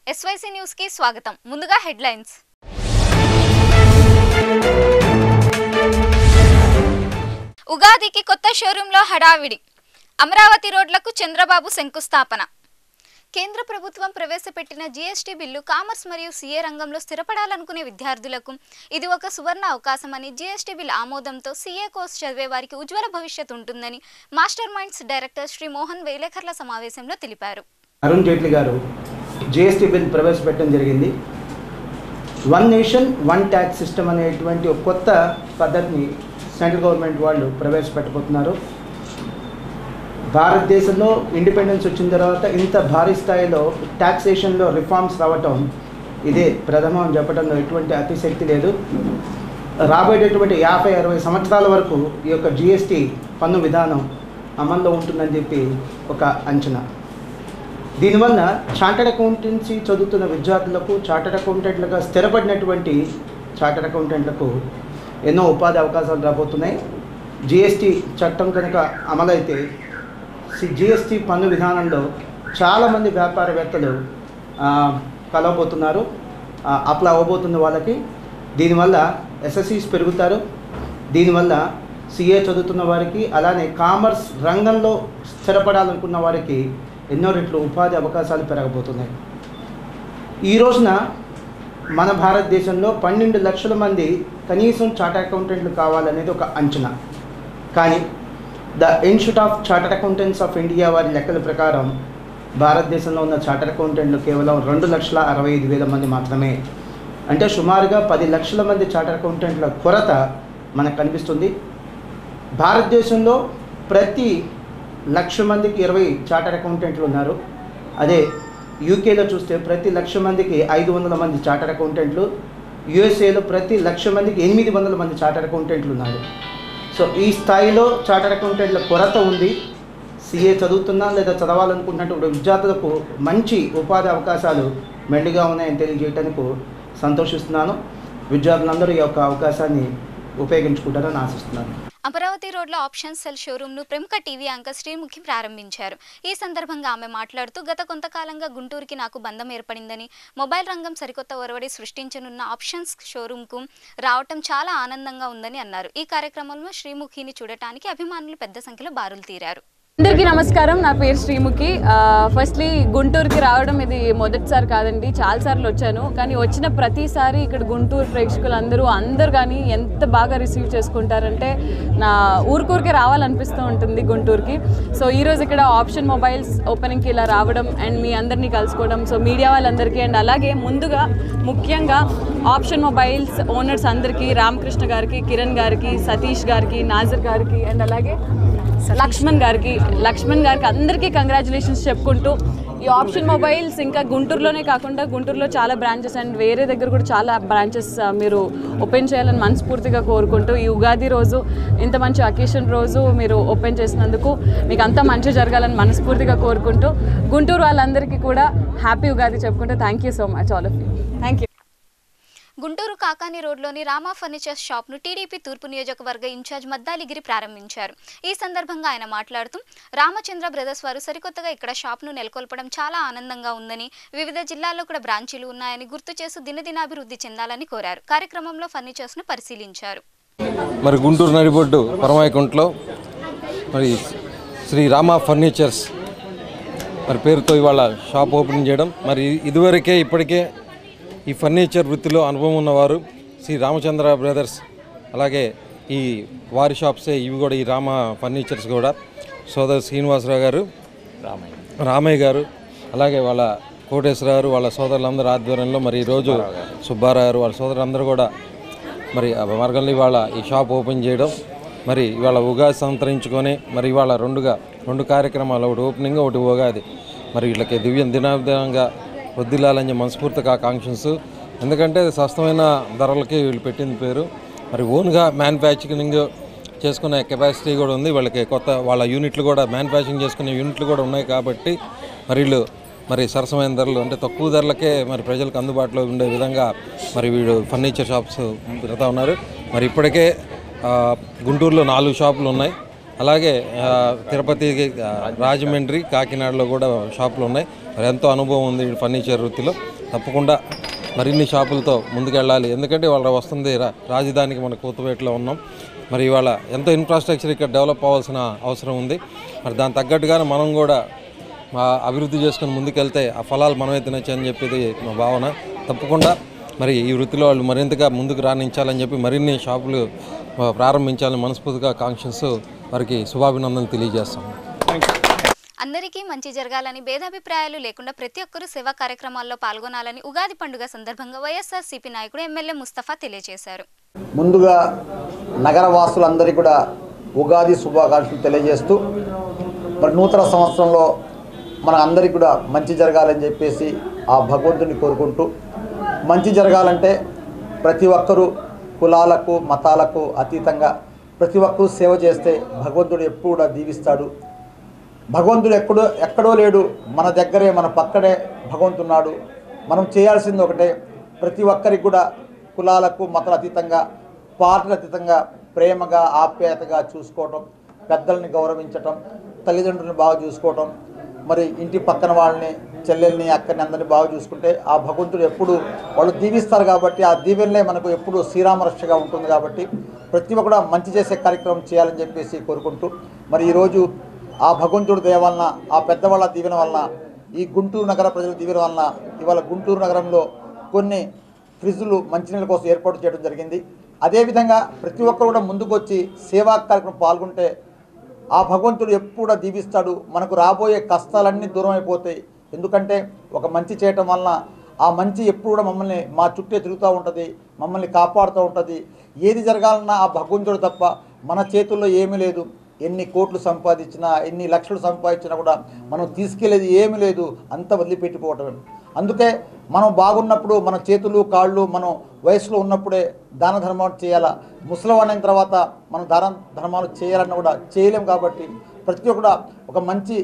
SYC news కి స్వాగతం ముందుగా హెడ్లైన్స్ ఉగాదికి కొత్త షోరూంలో హడావిడి అమరావతి రోడ్లకు చంద్రబాబు శంకుస్థాపన కేంద్ర ప్రభుత్వం ప్రవేశపెట్టిన జీఎస్టీ బిల్లు కామర్స్ మరియు సీఏ రంగంలో స్థిరపడాలనుకునే విద్యార్థులకు ఇది ఒక సువర్ణ అవకాశమని జీఎస్టీ బిల్ ఆమోదంతో సీఏ కోర్స్ చదివే వారికి ఉజ్వల భవిష్యత్ ఉంటుందని master minds director Shri Mohan వేలేకర్ల సమావేశంలో తెలిపారు అరుణ్ జైట్లీ గారు జిఎస్టీ బిల్ ప్రవేశపెట్టడం జరిగింది one nation one tax system అనేటువంటి ఒక కొత్త పద్ధతిని సెంట్రల్ గవర్నమెంట్ వాళ్ళు ప్రవేశపెట్టబోతున్నారు భారతదేశంలో ఇండిపెండెన్స్ వచ్చిన తర్వాత ఇంత భారీ స్థాయిలో ట్యాక్సేషన్లో రిఫార్మ్స్ రావటం ఇదే ప్రథమం అని చెప్పడంలో ఎటువంటి అతిశక్తి లేదు రాబోయేటటువంటి యాభై అరవై సంవత్సరాల వరకు ఈ యొక్క జిఎస్టీ పన్ను విధానం అమల్లో ఉంటుందని చెప్పి ఒక అంచనా దీనివల్ల చార్టెడ్ అకౌంటెన్సీ చదువుతున్న విద్యార్థులకు చార్టెడ్ అకౌంటెంట్లుగా స్థిరపడినటువంటి చార్టెడ్ అకౌంటెంట్లకు ఎన్నో ఉపాధి అవకాశాలు రాబోతున్నాయి జిఎస్టీ చట్టం కనుక అమలైతే జిఎస్టీ పన్ను విధానంలో చాలామంది వ్యాపారవేత్తలు ఆ, కలవబోతున్నారు ఆ, అప్లై అవ్వబోతున్న వాళ్ళకి దీనివల్ల ఎస్ఎస్సీస్ పెరుగుతారు దీనివల్ల సిఏ చదువుతున్న వారికి అలానే కామర్స్ రంగంలో స్థిరపడాలనుకున్న వారికి ఎన్నో రెట్లు ఉపాధి అవకాశాలు పెరగబోతున్నాయి ఈ రోజున మన భారతదేశంలో పన్నెండు లక్షల మంది కనీసం చార్టర్ అకౌంటెంట్లు కావాలనేది ఒక అంచనా కానీ the institute of chartered accountants of India వారి లెక్కల ప్రకారం భారతదేశంలో ఉన్న చార్టర్ అకౌంటెంట్లు కేవలం రెండు లక్షల అరవై ఐదు వేల మంది మాత్రమే అంటే సుమారుగా పది లక్షల మంది చార్టర్ అకౌంటెంట్ల కొరత మనకు కనిపిస్తుంది భారతదేశంలో ప్రతి లక్ష మందికి ఇరవై చార్టర్ అకౌంటెంట్లు ఉన్నారు అదే యూకేలో చూస్తే ప్రతి లక్ష మందికి ఐదు వందల మంది చార్టర్ అకౌంటెంట్లు యుఎస్ఏలో ప్రతి లక్ష మందికి ఎనిమిది వందల మంది చార్టర్ అకౌంటెంట్లు ఉన్నారు సో ఈ స్థాయిలో చార్టర్ అకౌంటెంట్ల కొరత ఉంది సిఏ చదువుతున్నా లేదా చదవాలనుకుంటున్నటువంటి విద్యార్థులకు మంచి ఉపాధి అవకాశాలు మెండుగా ఉన్నాయని తెలియజేయడానికి సంతోషిస్తున్నాను విద్యార్థులందరూ ఈ యొక్క అవకాశాన్ని ఉపయోగించుకుంటారని ఆశిస్తున్నాను అమరావతి రోడ్లో ఆప్షన్ సెల్ షోరూంను ప్రముఖ టీవీ యాంకర్ శ్రీముఖి ప్రారంభించారు ఈ సందర్భంగా ఆమె మాట్లాడుతూ గత కొంతకాలంగా గుంటూరుకి నాకు బంధం ఏర్పడిందని మొబైల్ రంగం సరికొత్త ఒరవడి సృష్టించనున్న ఆప్షన్స్ షోరూంకు రావటం చాలా ఆనందంగా ఉందని అన్నారు ఈ కార్యక్రమంలో శ్రీముఖిని చూడటానికి అభిమానులు పెద్ద సంఖ్యలో బారులు తీరారు అందరికీ నమస్కారం నా పేరు శ్రీముఖి ఫస్ట్లీ గుంటూరుకి రావడం ఇది మొదటిసారి కాదండి చాలాసార్లు వచ్చాను కానీ వచ్చిన ప్రతిసారి ఇక్కడ గుంటూరు ప్రేక్షకులు అందరూ అందరు కానీ ఎంత బాగా రిసీవ్ చేసుకుంటారంటే నా ఊరికూరికే రావాలనిపిస్తూ ఉంటుంది గుంటూరుకి సో ఈరోజు ఇక్కడ ఆప్షన్ మొబైల్స్ ఓపెనింగ్కి ఇలా రావడం అండ్ మీ అందరినీ కలుసుకోవడం సో మీడియా వాళ్ళందరికీ అండ్ అలాగే ముందుగా ముఖ్యంగా ఆప్షన్ మొబైల్స్ ఓనర్స్ అందరికీ రామకృష్ణ గారికి కిరణ్ గారికి సతీష్ గారికి నాజర్ గారికి అండ్ అలాగే లక్ష్మణ్ గారికి లక్ష్మణ్ గారికి అందరికీ కంగ్రాచులేషన్స్ చెప్పుకుంటూ ఈ ఆప్షన్ మొబైల్స్ ఇంకా గుంటూరులోనే కాకుండా గుంటూరులో చాలా బ్రాంచెస్ అండ్ వేరే దగ్గర కూడా చాలా బ్రాంచెస్ మీరు ఓపెన్ చేయాలని మనస్ఫూర్తిగా కోరుకుంటూ ఈ ఉగాది రోజు ఇంత మంచి అకేషన్ రోజు మీరు ఓపెన్ చేసినందుకు మీకు అంతా మంచి జరగాలని మనస్ఫూర్తిగా కోరుకుంటూ గుంటూరు వాళ్ళందరికీ కూడా హ్యాపీ ఉగాది చెప్పుకుంటూ thank you so much all of you thank you Guntur Kakani రోడ్లోని రామా ఫర్నిచర్ షాప్ను టీడీపీ తూర్పు నియోజకవర్గ ఇన్ఛార్జ్ మద్దాలిగిరి ప్రారంభించారు ఈ సందర్భంగా ఆయన మాట్లాడుతూ రామచంద్ర బ్రదర్స్ వారు సరికొత్తగా ఇక్కడ షాప్ను నెలకొల్పడం చాలా ఆనందంగా ఉందని వివిధ జిల్లాల్లో కూడా బ్రాంచీలు ఉన్నాయని గుర్తు చేస్తూ దినదినాభివృద్ధి చెందాలని కోరారు కార్యక్రమంలో ఫర్నిచర్స్ను పరిశీలించారు మరి గుంటూరు నడిబొడ్డు పరమాయకుంట్లో మరి శ్రీ రామ ఫర్నిచర్స్ మరి పేరుతో ఇవాళ షాప్ ఓపెనింగ్ చేయడం మరి ఇదివరకే ఇప్పటికే ఈ ఫర్నిచర్ వృత్తిలో అనుభవం ఉన్నవారు శ్రీ రామచంద్ర బ్రదర్స్ అలాగే ఈ వారి షాప్సే ఇవి కూడా ఈ రామ ఫర్నిచర్స్ కూడా సోదరు శ్రీనివాసరావు గారు రామయ్య గారు అలాగే వాళ్ళ కోటేశ్వర గారు వాళ్ళ సోదరులందరూ ఆధ్వర్యంలో మరి ఈరోజు సుబ్బారావు గారు వాళ్ళ సోదరులందరూ కూడా మరి ఆ మార్గంలో ఇవాళ ఈ షాప్ ఓపెన్ చేయడం మరి ఇవాళ ఉగాది సంతరించుకొని మరి ఇవాళ రెండుగా రెండు కార్యక్రమాలు ఒకటి ఓపెనింగ్ ఒకటి ఉగాది మరి వీళ్ళకి దివ్య దినాదినంగా వృద్ధిల్లాలని చెప్పి మనస్ఫూర్తిగా ఆకాంక్షన్స్ ఎందుకంటే స్వస్థమైన ధరలకి వీళ్ళు పెట్టింది పేరు మరి ఓన్గా మ్యానుఫ్యాక్చరింగ్ చేసుకునే కెపాసిటీ కూడా ఉంది వాళ్ళకి కొత్త వాళ్ళ యూనిట్లు కూడా మ్యానుఫ్యాక్చరింగ్ చేసుకునే యూనిట్లు కూడా ఉన్నాయి కాబట్టి మరి వీళ్ళు మరి సరసమైన ధరలు అంటే తక్కువ ధరలకే మరి ప్రజలకు అందుబాటులో ఉండే విధంగా మరి వీడు ఫర్నిచర్ షాప్స్ పెడతా ఉన్నారు మరి ఇప్పటికే ఆ, గుంటూరులో నాలుగు షాపులు ఉన్నాయి అలాగే ఆ, తిరుపతి ఆ, రాజమండ్రి కాకినాడలో కూడా షాపులు ఉన్నాయి మరి ఎంతో అనుభవం ఉంది ఈ ఫర్నిచర్ వృత్తిలో తప్పకుండా మరిన్ని షాపులతో ముందుకెళ్ళాలి ఎందుకంటే వాళ్ళ వస్తుంది రా- రాజధానికి మన కూతుపేటలో ఉన్నాం మరి ఇవాళ ఎంతో ఇన్ఫ్రాస్ట్రక్చర్ ఇక్కడ డెవలప్ అవ్వాల్సిన అవసరం ఉంది మరి దాని తగ్గట్టుగానే మనం కూడా మా అభివృద్ధి చేసుకుని ముందుకెళ్తే ఆ ఫలాలు మనమే తినచ్చు అని చెప్పేది మా భావన తప్పకుండా మరి ఈ వృత్తిలో వాళ్ళు మరింతగా ముందుకు రాణించాలని చెప్పి మరిన్ని షాపులు ఆ, ప్రారంభించాలని మనస్ఫూర్తిగా కాంక్షన్స్ వారికి శుభాభినందనలు తెలియజేస్తాం అందరికీ మంచి జరగాలని భేదాభిప్రాయాలు లేకుండా ప్రతి ఒక్కరూ సేవా కార్యక్రమాల్లో పాల్గొనాలని ఉగాది పండుగ సందర్భంగా వైఎస్ఆర్ సిపి నాయకుడు ఎమ్మెల్యే ముస్తఫా తెలియజేశారు ముందుగా నగర వాసులందరికీ కూడా ఉగాది శుభాకాంక్షలు తెలియజేస్తూ మరి నూతన సంవత్సరంలో మన అందరికీ కూడా మంచి జరగాలని చెప్పేసి ఆ భగవంతుని కోరుకుంటూ మంచి జరగాలంటే ప్రతి ఒక్కరూ కులాలకు మతాలకు అతీతంగా ప్రతి ఒక్కరూ సేవ చేస్తే భగవంతుడు ఎప్పుడు కూడా దీవిస్తాడు భగవంతుడు ఎక్కడో ఎక్కడో లేడు మన దగ్గరే మన పక్కనే భగవంతున్నాడు మనం చేయాల్సింది ఒకటే ప్రతి ఒక్కరికి కూడా కులాలకు మతాల అతీతంగా పార్టీల అతీతంగా ప్రేమగా ఆప్యాయతగా చూసుకోవటం పెద్దల్ని గౌరవించటం తల్లిదండ్రులను బాగా చూసుకోవటం మరి ఇంటి పక్కన వాళ్ళని చెల్లెల్ని అక్కని అందరిని బాగా చూసుకుంటే ఆ భగవంతుడు ఎప్పుడు వాళ్ళు దీవిస్తారు కాబట్టి ఆ దీవెనలే మనకు ఎప్పుడు శ్రీరామరక్షగా ఉంటుంది కాబట్టి ప్రతి ఒక్కరు మంచి చేసే కార్యక్రమం చేయాలని చెప్పేసి కోరుకుంటూ మరి ఈరోజు ఆ భగవంతుడి దయ వలన ఆ పెద్దవాళ్ళ దీవెన వలన ఈ గుంటూరు నగర ప్రజల దీవెన వలన ఇవాళ గుంటూరు నగరంలో కొన్ని ఫ్రిడ్జులు మంచినీళ్ళ కోసం ఏర్పాటు చేయడం జరిగింది అదేవిధంగా ప్రతి ఒక్కరు కూడా ముందుకు వచ్చి సేవా కార్యక్రమం పాల్గొంటే ఆ భగవంతుడు ఎప్పుడు కూడా దీవిస్తాడు మనకు రాబోయే కష్టాలన్నీ దూరం అయిపోతాయి ఎందుకంటే ఒక మంచి చేయటం వలన ఆ మంచి ఎప్పుడు కూడా మమ్మల్ని మా చుట్టే తిరుగుతూ ఉంటుంది మమ్మల్ని కాపాడుతూ ఉంటుంది ఏది జరగాలన్నా ఆ భగవంతుడు తప్ప మన చేతుల్లో ఏమీ లేదు ఎన్ని కోట్లు సంపాదించినా ఎన్ని లక్షలు సంపాదించినా కూడా మనం తీసుకెళ్లేది ఏమీ లేదు అంత వదిలిపెట్టిపోవటం అందుకే మనం బాగున్నప్పుడు మన చేతులు కాళ్ళు మనం వయసులో ఉన్నప్పుడే దాన ధర్మాలు చేయాలా ముసలివాడిన తర్వాత మనం దాన ధర్మాలు చేయాలన్నా కూడా చేయలేం కాబట్టి ప్రతి ఒక్కడ ఒక మంచి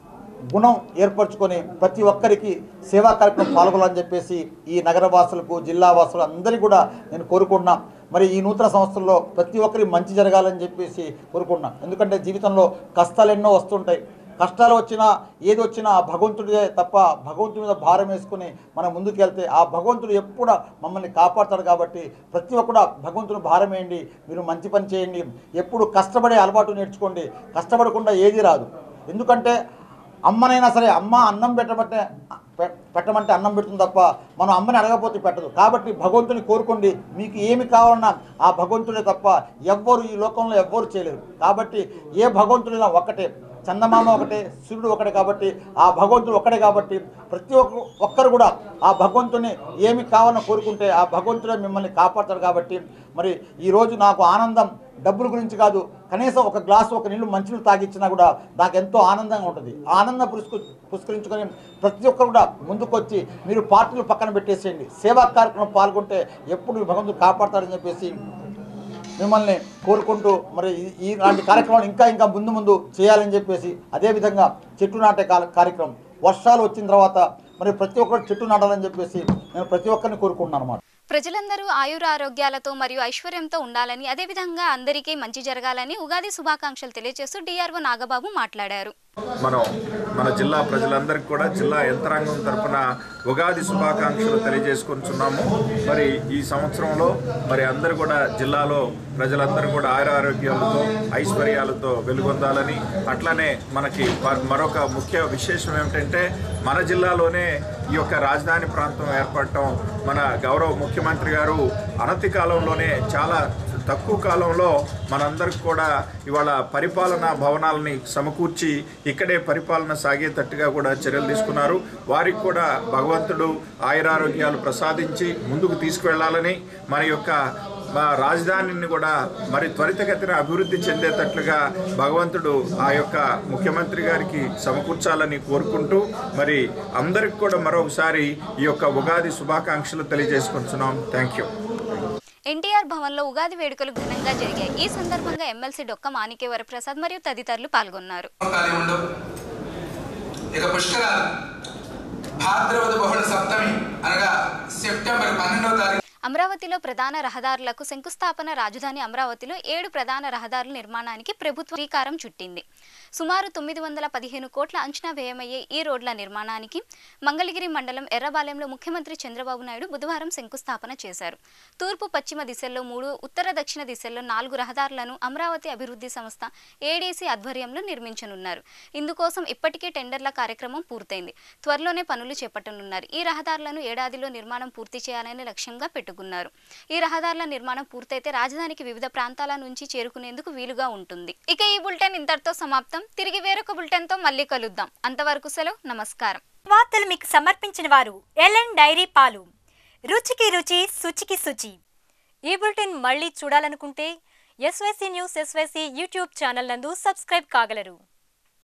గుణం ఏర్పరచుకొని ప్రతి ఒక్కరికి సేవా కార్యక్రమం పాల్గొనాలని చెప్పేసి ఈ నగర వాసులకు జిల్లా వాసులు అందరికీ కూడా నేను కోరుకుంటున్నా మరి ఈ నూతన సంవత్సరంలో ప్రతి ఒక్కరికి మంచి జరగాలని చెప్పేసి కోరుకుంటున్నా ఎందుకంటే జీవితంలో కష్టాలు ఎన్నో వస్తుంటాయి కష్టాలు వచ్చినా ఏది వచ్చినా ఆ భగవంతుడిదే తప్ప భగవంతుడి మీద భారం వేసుకుని మనం ముందుకు వెళ్తే ఆ భగవంతుడు ఎప్పుడు మమ్మల్ని కాపాడతాడు కాబట్టి ప్రతి ఒక్కడు భగవంతుని భారం వేయండి మీరు మంచి పని చేయండి ఎప్పుడు కష్టపడే అలవాటు నేర్చుకోండి కష్టపడకుండా ఏది రాదు ఎందుకంటే అమ్మనైనా సరే అమ్మ అన్నం పెట్టమంటే పె- పెట్టమంటే అన్నం పెడుతుంది తప్ప మనం అమ్మని అడగపోతే పెట్టదు కాబట్టి భగవంతుని కోరుకోండి మీకు ఏమి కావాలన్నా ఆ భగవంతుడే తప్ప ఎవ్వరు ఈ లోకంలో ఎవ్వరు చేయలేరు కాబట్టి ఏ భగవంతుడైనా ఒక్కటే చందమామ ఒకటే సూర్యుడు ఒకటే కాబట్టి ఆ భగవంతుడు ఒక్కడే కాబట్టి ప్రతి ఒక్క ఒక్కరు కూడా ఆ భగవంతుని ఏమి కావాలని కోరుకుంటే ఆ భగవంతుడే మిమ్మల్ని కాపాడతాడు కాబట్టి మరి ఈరోజు నాకు ఆనందం డబ్బుల గురించి కాదు కనీసం ఒక గ్లాసు ఒక నీళ్ళు మంచినీళ్ళు తాగిచ్చినా కూడా నాకు ఎంతో ఆనందంగా ఉంటుంది ఆ ఆనందం పురుస్కు పురస్కరించుకొని ప్రతి ఒక్కరు కూడా ముందుకొచ్చి మీరు పార్టీలు పక్కన పెట్టేసేయండి సేవా కార్యక్రమం పాల్గొంటే ఎప్పుడు ఈ భగవంతుడు కాపాడతాడని చెప్పేసి మిమ్మల్ని కోరుకుంటూ మరి ఈ- ఇలాంటి కార్యక్రమాలు ఇంకా ఇంకా ముందు ముందు చేయాలని చెప్పేసి అదేవిధంగా చెట్టు నాటే కాల- కార్యక్రమం వర్షాలు వచ్చిన తర్వాత మరి ప్రతి ఒక్కరు చెట్టు నాటాలని చెప్పేసి నేను ప్రతి ఒక్కరిని కోరుకుంటున్నాను అన్నమాట ప్రజలందరూ ఆయురారోగ్యాలతో మరియు ఐశ్వర్యంతో ఉండాలని అదేవిధంగా అందరికీ మంచి జరగాలని ఉగాది శుభాకాంక్షలు తెలియజేస్తూ డిఆర్ఓ నాగబాబు మాట్లాడారు మనం మన జిల్లా ప్రజలందరికీ కూడా జిల్లా యంత్రాంగం తరపున ఉగాది శుభాకాంక్షలు తెలియజేసుకుంటున్నాము మరి ఈ సంవత్సరంలో మరి అందరూ కూడా జిల్లాలో ప్రజలందరూ కూడా ఆరోగ్యాలతో ఐశ్వర్యాలతో వెలుగొందాలని అట్లానే మనకి మ- మరొక ముఖ్య విశేషం ఏమిటంటే మన జిల్లాలోనే ఈ యొక్క రాజధాని ప్రాంతం ఏర్పడటం మన గౌరవ ముఖ్యమంత్రి గారు అనతి కాలంలోనే చాలా తక్కువ కాలంలో మనందరికి కూడా ఇవాళ పరిపాలనా భవనాలని సమకూర్చి ఇక్కడే పరిపాలన సాగేటట్టుగా కూడా చర్యలు తీసుకున్నారు వారికి కూడా భగవంతుడు ఆయురారోగ్యాలు ప్రసాదించి ముందుకు తీసుకువెళ్ళాలని మన యొక్క మా రాజధానిని కూడా మరి త్వరితగతిన అభివృద్ధి చెందేటట్లుగా భగవంతుడు ఆ యొక్క ముఖ్యమంత్రి గారికి సమకూర్చాలని కోరుకుంటూ మరి అందరికి కూడా మరొకసారి ఈ యొక్క ఉగాది శుభాకాంక్షలు తెలియజేసుకుంటున్నాం థ్యాంక్ యూ ఎన్టీఆర్ భవన్లో ఉగాది వేడుకలు ఘనంగా జరిగాయి ఈ సందర్భంగా ఎమ్మెల్సీ డొక్క మాణిక్య వరప్రసాద్ మరియు తదితరులు పాల్గొన్నారు ఖాళీ ఉండవు ఇక పుష్కరాలు భాద్రవద బహుళ సప్తమి అనగా సెప్టెంబర్ పన్నెండవ తారీఖు అమరావతిలో ప్రధాన రహదారులకు శంకుస్థాపన రాజధాని అమరావతిలో ఏడు ప్రధాన రహదారుల నిర్మాణానికి ప్రభుత్వం శ్రీకారం చుట్టింది సుమారు తొమ్మిది వందల పదిహేను కోట్ల అంచనా వ్యయమయ్యే ఈ రోడ్ల నిర్మాణానికి మంగళగిరి మండలం ఎర్రబాలెంలో ముఖ్యమంత్రి చంద్రబాబు నాయుడు బుధవారం శంకుస్థాపన చేశారు తూర్పు పశ్చిమ దిశల్లో మూడు ఉత్తర దక్షిణ దిశల్లో నాలుగు రహదారులను అమరావతి అభివృద్ధి సంస్థ ఏడీసీ ఆధ్వర్యంలో నిర్మించనున్నారు ఇందుకోసం ఇప్పటికే టెండర్ల కార్యక్రమం పూర్తయింది త్వరలోనే పనులు చేపట్టనున్నారు ఈ రహదారులను ఏడాదిలో నిర్మాణం పూర్తి చేయాలని లక్ష్యంగా పెట్టుకున్నారు ఈ రహదారుల నిర్మాణం పూర్తయితే రాజధానికి వివిధ ప్రాంతాల నుంచి చేరుకునేందుకు వీలుగా ఉంటుంది ఇక ఈ బులెటిన్ ఇంతటితో సమాప్తం తిరిగి వేరొక బులెటిన్ తో మళ్ళీ కలుద్దాం అంతవరకు సెలవు నమస్కారం వార్తలు మీకు సమర్పించిన వారు ఎల్ఎన్ డైరీ పాలు రుచికి రుచి శుచికి శుచి ఈ బులెటిన్ మళ్ళీ చూడాలనుకుంటే SYC news SYC YouTube channel నందు సబ్స్క్రైబ్ కాగలరు